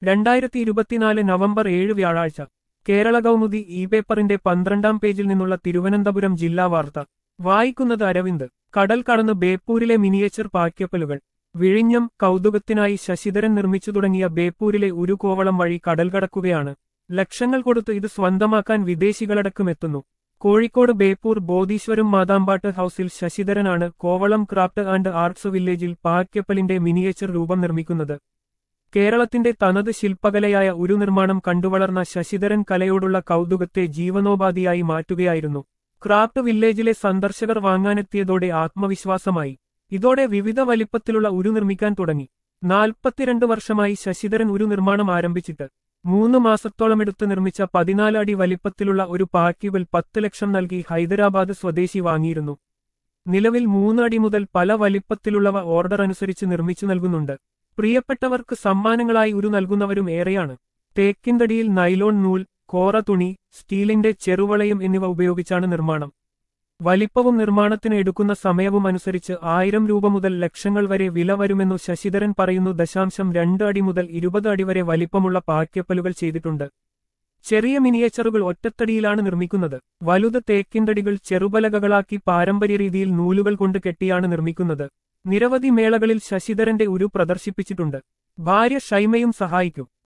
രണ്ടായിരത്തി ഇരുപത്തിനാല് നവംബർ ഏഴ് വ്യാഴാഴ്ച കേരള കൗമുദി ഇ പേപ്പറിന്റെ പന്ത്രണ്ടാം പേജിൽ നിന്നുള്ള തിരുവനന്തപുരം ജില്ലാ വാർത്ത വായിക്കുന്നത് അരവിന്ദ് കടൽ കടന്ന് ബേപ്പൂരിലെ മിനിയേച്ചർ പായ്ക്കപ്പലുകൾ വിഴിഞ്ഞം കൗതുകത്തിനായി ശശിധരൻ നിർമ്മിച്ചു തുടങ്ങിയ ബേപ്പൂരിലെ ഒരു കോവളം വഴി കടൽ കടക്കുകയാണ് ലക്ഷങ്ങൾ കൊടുത്ത് ഇത് സ്വന്തമാക്കാൻ വിദേശികളടക്കം എത്തുന്നു കോഴിക്കോട് ബേപ്പൂർ ബോധീശ്വരം മാതാമ്പാട്ട് ഹൌസിൽ ശശിധരനാണ് കോവളം ക്രാഫ്റ്റ് ആൻഡ് ആർട്സ് വില്ലേജിൽ പായ്ക്കപ്പലിന്റെ മിനിയേച്ചർ രൂപം നിർമ്മിക്കുന്നത് കേരളത്തിന്റെ തനത് ശില്പകലയായ ഒരു നിർമ്മാണം കണ്ടുവളർന്ന ശശിധരൻ കലയോടുള്ള കൗതുകത്തെ ജീവനോപാധിയായി മാറ്റുകയായിരുന്നു ക്രാഫ്റ്റ് വില്ലേജിലെ സന്ദർശകർ വാങ്ങാനെത്തിയതോടെ ആത്മവിശ്വാസമായി ഇതോടെ വിവിധ വലിപ്പത്തിലുള്ള ഉരു നിർമ്മിക്കാൻ തുടങ്ങി നാൽപ്പത്തിരണ്ട് വർഷമായി ശശിധരൻ ഒരു നിർമ്മാണം ആരംഭിച്ചിട്ട് മൂന്ന് മാസത്തോളമെടുത്ത് നിർമ്മിച്ച പതിനാല് അടി വലിപ്പത്തിലുള്ള ഒരു പാക്കിബിൾ പത്ത് ലക്ഷം നൽകി ഹൈദരാബാദ് സ്വദേശി വാങ്ങിയിരുന്നു നിലവിൽ മൂന്ന് അടി മുതൽ പല വലിപ്പത്തിലുള്ളവ ഓർഡർ അനുസരിച്ച് നിർമ്മിച്ചു നൽകുന്നുണ്ട് പ്രിയപ്പെട്ടവർക്ക് സമ്മാനങ്ങളായി ഒരു നൽകുന്നവരും ഏറെയാണ് തേക്കിൻതടിയിൽ നൈലോൺ നൂൽ കോറ തുണി സ്റ്റീലിന്റെ ചെറുവളയും എന്നിവ ഉപയോഗിച്ചാണ് നിർമ്മാണം വലിപ്പവും നിർമ്മാണത്തിന് എടുക്കുന്ന സമയവും അനുസരിച്ച് ആയിരം രൂപ മുതൽ ലക്ഷങ്ങൾ വരെ വില വരുമെന്നു ശശിധരൻ പറയുന്നു ദശാംശം രണ്ട് അടി മുതൽ ഇരുപത് അടി വരെ വലിപ്പമുള്ള പായ്ക്കപ്പലുകൾ ചെയ്തിട്ടുണ്ട് ചെറിയ മിനിയേച്ചറുകൾ ഒറ്റത്തടിയിലാണ് നിർമ്മിക്കുന്നത് വലുത് തേക്കിൻതടികൾ ചെറുപലകകളാക്കി പാരമ്പര്യ രീതിയിൽ നൂലുകൾ കൊണ്ട് കെട്ടിയാണ് നിർമ്മിക്കുന്നത് നിരവധി മേളകളിൽ ശശിധരന്റെ ഉരു പ്രദർശിപ്പിച്ചിട്ടുണ്ട് ഭാര്യ ഷൈമയും സഹായിക്കും